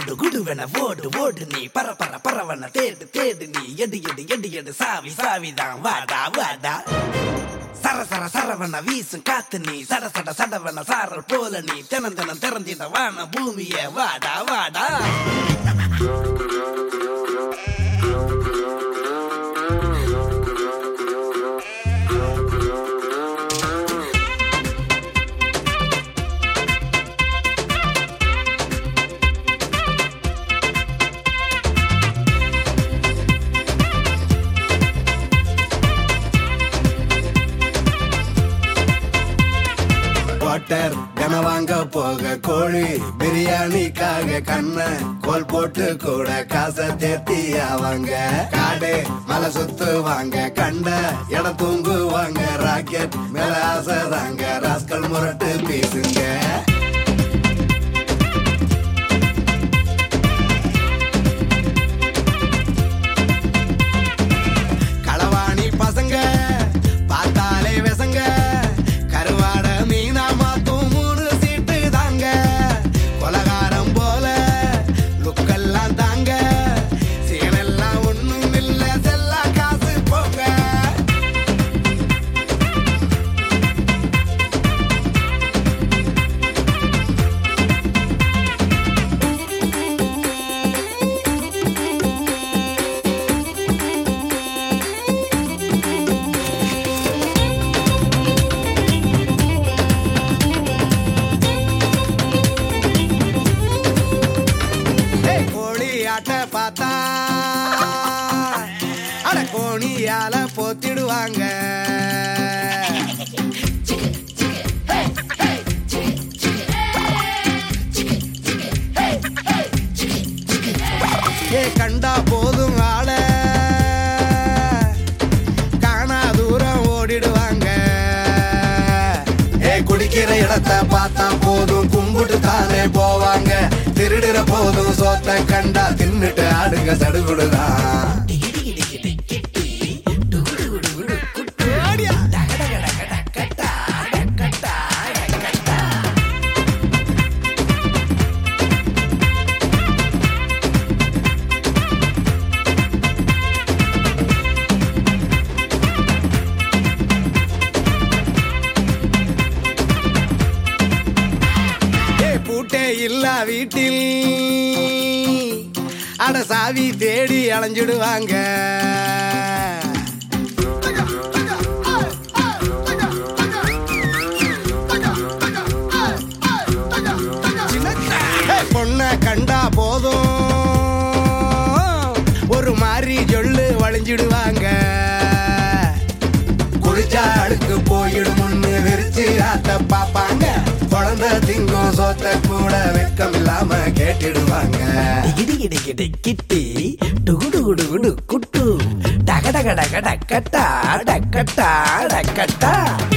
குடு குடுவென ஓடு ஓடு நீ பர பர பரவன தேடு தேடு நீ எடு எடு எடு எடு சாவி சாவிதான் வாடா வாடா சர சர சரவன வீசும் காத்து நீ சட சட சடவன சாரல் போல நீ தினம் தினம் திறந்திட வான பூமிய வாடா வாடா வாட்டர் கன வாங்க போக கோழி பிரியாணிக்காக கண்ண கோல் போட்டு கூட காசை தேத்தி அவங்க காடு மலை சுத்துவாங்க கண்ட இடம் தூங்குவாங்க ராக்கெட் மேல ஆசை தாங்க ராஸ்கல் முரட்டு பேசுங்க களவாணி பசங்க பார்த்தாலே விசங்க கருவாட மீனா மாத்தும் மூணு சீட்டு தாங்க கொலகாரம் போல லுக்கெல்லாம் தாங்க சீனெல்லாம் ஒண்ணும் இல்ல செல்லா காசு போங்க ஏய், கோழி ஆட்ட பார்த்தா அட கோணியால போத்திடுவாங்க ஏ கண்டா போதும் ஆள காணா தூரம் ஓடிடுவாங்க ஏ குடிக்கிற இடத்த பார்த்தா போதும் கும்பிட்டு தானே போவாங்க திருடுற போதும் சோத்த கண்டா தின்னுட்டு ஆடுங்க சடுகுடுதான் ஏ பூட்டே இல்ல வீட்டில் அட சாவி தேடி அலைஞ்சிடுவாங்க ஏ, பொண்ண கண்டா போதும் ஒரு மாதிரி சொல்லு வளைஞ்சிடுவாங்க குளிச்சா அழுக்கு போயிடும்னு விரிச்சு ஆத்த பாப்பாங்க குழந்தை திங்கும் சோத்த கூட வெக்கம் இல்லாம கேட்டிடுவாங்க டிகிடி கிடி கிடி கிட்டி டுகுடு குடு குடு குட்டு டக டக டக டக்கட்டா டக்கட்டா டக்கட்டா